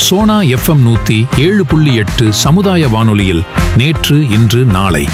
Sona FM நூத்தி ஏழு புள்ளி எட்டு சமுதாய வானொலியில் நேற்று இன்று நாளை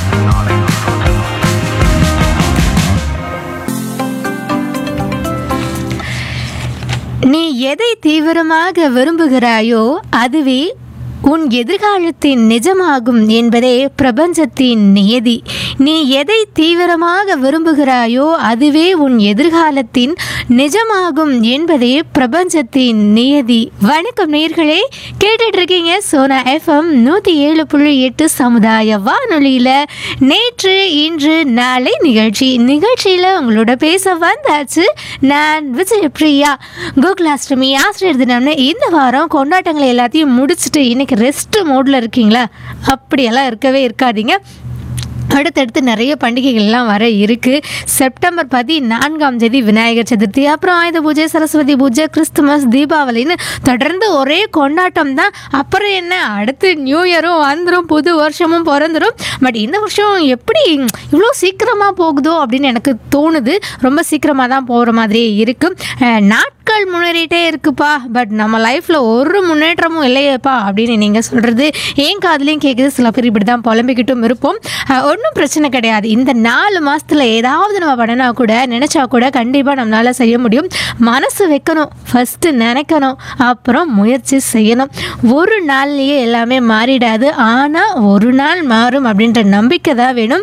நீ எதை தீவிரமாக விரும்புகிறாயோ அதுவே உன் எதிர்காலத்தின் நிஜமாகும் என்பதே பிரபஞ்சத்தின் நியதி நீ எதை தீவிரமாக விரும்புகிறாயோ அதுவே உன் எதிர்காலத்தின் நிஜமாகும் என்பதே பிரபஞ்சத்தின் நியதி வணக்கம் நேர்களே கேட்டுட்டு இருக்கீங்க சோனா எஃப்எம் நூற்றி ஏழு புள்ளி எட்டு சமுதாய வானொலியில் நேற்று இன்று நாளை நிகழ்ச்சி நிகழ்ச்சியில் உங்களோட பேச வந்தாச்சு நான் விஜயபிரியா கோகுலாஷ்டமி ஆசிரியர் தினம்னு இந்த வாரம் கொண்டாட்டங்களை எல்லாத்தையும் முடிச்சுட்டு இன்னைக்கு ரெஸ்ட் மோடில் இருக்கீங்களா அப்படியெல்லாம் இருக்கவே இருக்காதீங்க அடுத்தடுத்து நிறைய பண்டிகைகள்லாம் வர இருக்கு செப்டம்பர் பதினான்காம் தேதி விநாயகர் சதுர்த்தி அப்புறம் ஆயுத பூஜை சரஸ்வதி பூஜை கிறிஸ்துமஸ் தீபாவளின்னு தொடர்ந்து ஒரே கொண்டாட்டம் தான் அப்புறம் என்ன அடுத்து நியூ இயரும் வந்துடும் புது வருஷமும் பிறந்துடும் பட் இந்த வருஷம் எப்படி இவ்வளோ சீக்கிரமாக போகுதோ அப்படின்னு எனக்கு தோணுது ரொம்ப சீக்கிரமாக தான் போகிற மாதிரியே இருக்கு அஹ் நாட்கள் முன்னேறிட்டே இருக்குப்பா பட் நம்ம லைஃப்பில் ஒரு முன்னேற்றமும் இல்லையேப்பா அப்படின்னு நீங்கள் சொல்கிறது ஏன் காதுலையும் கேட்குது சில பேர் இப்படி தான் புலம்பிக்கிட்டும் இருப்போம் ஒன்றும் பிரச்சனை கிடையாது இந்த நாலு மாதத்தில் ஏதாவது நம்ம பண்ணனா கூட நினச்சா கூட கண்டிப்பாக நம்மளால் செய்ய முடியும் மனசு வைக்கணும் ஃபஸ்ட்டு நினைக்கணும் அப்புறம் முயற்சி செய்யணும் ஒரு நாள்லேயே எல்லாமே மாறிடாது ஆனால் ஒரு நாள் மாறும் அப்படின்ற நம்பிக்கை தான் வேணும்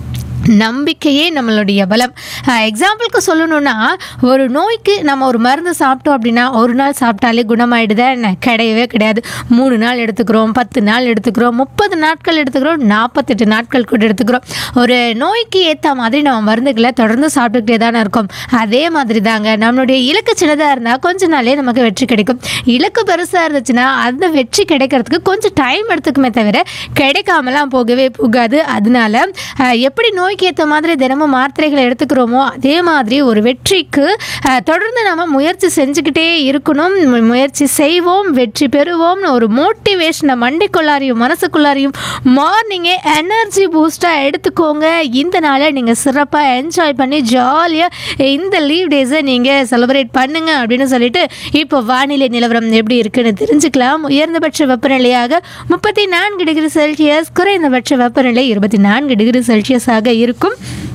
நம்பிக்கையே நம்மளுடைய பலம் எக்ஸாம்பிளுக்கு சொல்லணும்னா ஒரு நோய்க்கு நம்ம ஒரு மருந்து சாப்பிட்டோம் அப்படின்னா ஒரு நாள் சாப்பிட்டாலே குணமாயிடுதா என்ன கிடையவே கிடையாது மூணு நாள் எடுத்துக்கிறோம் பத்து நாள் எடுத்துக்கிறோம் முப்பது நாட்கள் எடுத்துக்கிறோம் நாற்பத்தெட்டு நாட்கள் கூட எடுத்துக்கிறோம் ஒரு நோய்க்கு ஏற்ற மாதிரி நம்ம மருந்துகளை தொடர்ந்து சாப்பிட்டுக்கிட்டே தானே இருக்கோம் அதே மாதிரி தாங்க நம்மளுடைய இலக்கு சின்னதாக இருந்தால் கொஞ்ச நாளே நமக்கு வெற்றி கிடைக்கும் இலக்கு பெருசாக இருந்துச்சுன்னா அந்த வெற்றி கிடைக்கிறதுக்கு கொஞ்சம் டைம் எடுத்துக்குமே தவிர கிடைக்காமலாம் போகவே போகாது அதனால அஹ், எப்படி நோய்க்கு ஏற்ற மாதிரி தினமும் மாத்திரைகளை எடுத்துக்கிறோமோ அதே மாதிரி ஒரு வெற்றிக்கு அஹ், தொடர்ந்து நம்ம முயற்சி செஞ்சுக்கிட்டே இருக்கணும் மு- முயற்சி செய்வோம் வெற்றி பெறுவோம்னு ஒரு மோட்டிவேஷனை மண்டிக்குள்ளாரையும் மனசுக்குள்ளாரையும் மார்னிங்கே எனர்ஜி பூஸ்டாக எடுத்துக்கோங்க இந்த நாளை நீங்கள் சிறப்பாக என்ஜாய் பண்ணி ஜாலியாக இந்த லீவ் டேஸை நீங்கள் செலிப்ரேட் பண்ணுங்க அப்படின்னு சொல்லிட்டு இப்போ வானிலை நிலவரம் எப்படி இருக்குன்னு தெரிஞ்சுக்கலாம் உயர்ந்தபட்ச வெப்பநிலையாக முப்பத்தி நான்கு டிகிரி செல்சியஸ் குறைந்தபட்ச வெப்பநிலை இருபத்தி நான்கு டிகிரி செல்சியஸாக இருக்கும்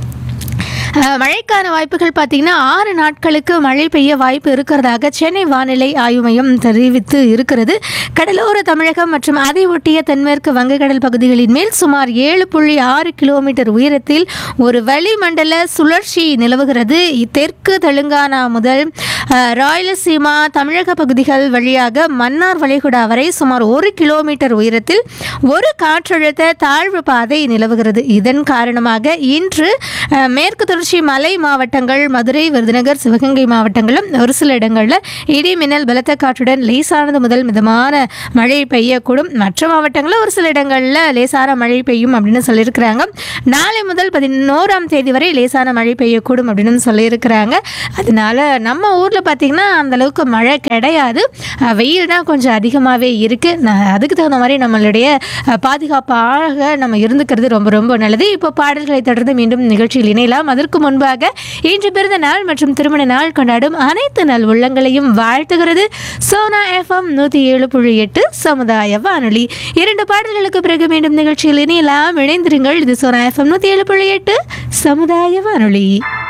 அஹ், மழைக்கான வாய்ப்புகள் பார்த்தீங்கன்னா ஆறு நாட்களுக்கு மழை பெய்ய வாய்ப்பு இருக்கிறதாக சென்னை வானிலை ஆய்வு மையம் தெரிவித்து இருக்கிறது கடலோர தமிழகம் மற்றும் அதை ஒட்டிய தென்மேற்கு வங்கக்கடல் பகுதிகளின் மேல் சுமார் ஏழு புள்ளி ஆறு கிலோமீட்டர் உயரத்தில் ஒரு வளிமண்டல சுழற்சி நிலவுகிறது தெற்கு தெலுங்கானா முதல் அஹ், ராயலசீமா தமிழக பகுதிகள் வழியாக மன்னார் வளைகுடா வரை சுமார் ஒரு கிலோமீட்டர் உயரத்தில் ஒரு காற்றழுத்த தாழ்வு பாதை நிலவுகிறது இதன் காரணமாக இன்று அஹ், மேற்கு தொடர்ச்சி மலை மாவட்டங்கள் மதுரை விருதுநகர் சிவகங்கை மாவட்டங்களும் ஒரு சில இடங்களில் இடி மின்னல் பலத்த காற்றுடன் லேசானது முதல் மிதமான மழை பெய்யக்கூடும் மற்ற மாவட்டங்களில் ஒரு சில இடங்களில் லேசான மழை பெய்யும் அப்படின்னு சொல்லியிருக்கிறாங்க நாளை முதல் பதினோராம் தேதி வரை லேசான மழை பெய்யக்கூடும் அப்படின்னு சொல்லியிருக்கிறாங்க அதனால நம்ம ஊரில் பார்த்திங்கன்னா அந்த அளவுக்கு மழை கிடையாது அஹ் வெயில் தான் கொஞ்சம் அதிகமாகவே இருக்குது அதுக்கு தகுந்த மாதிரி நம்மளுடைய அஹ், பாதுகாப்பாக நம்ம இருந்துக்கிறது ரொம்ப ரொம்ப நல்லது இப்போ பாடல்களை தொடர்ந்து மீண்டும் நிகழ்ச்சியில் இணையலாம் அதற்கு முன்பாக இன்று பிறந்த நாள் மற்றும் திருமண நாள் கொண்டாடும் அனைத்து நல் உள்ளங்களையும் வாழ்த்துகிறது சோனா எஃப்எம் நூற்றி ஏழு புள்ளி எட்டு சமுதாய வானொலி இரண்டு பாடல்களுக்கு பிறகு மீண்டும் நிகழ்ச்சியில் இணையலாம் இணைந்திருங்கள் இது சோனா எஃப்எம் நூற்றி ஏழு புள்ளி எட்டு சமுதாய வானொலி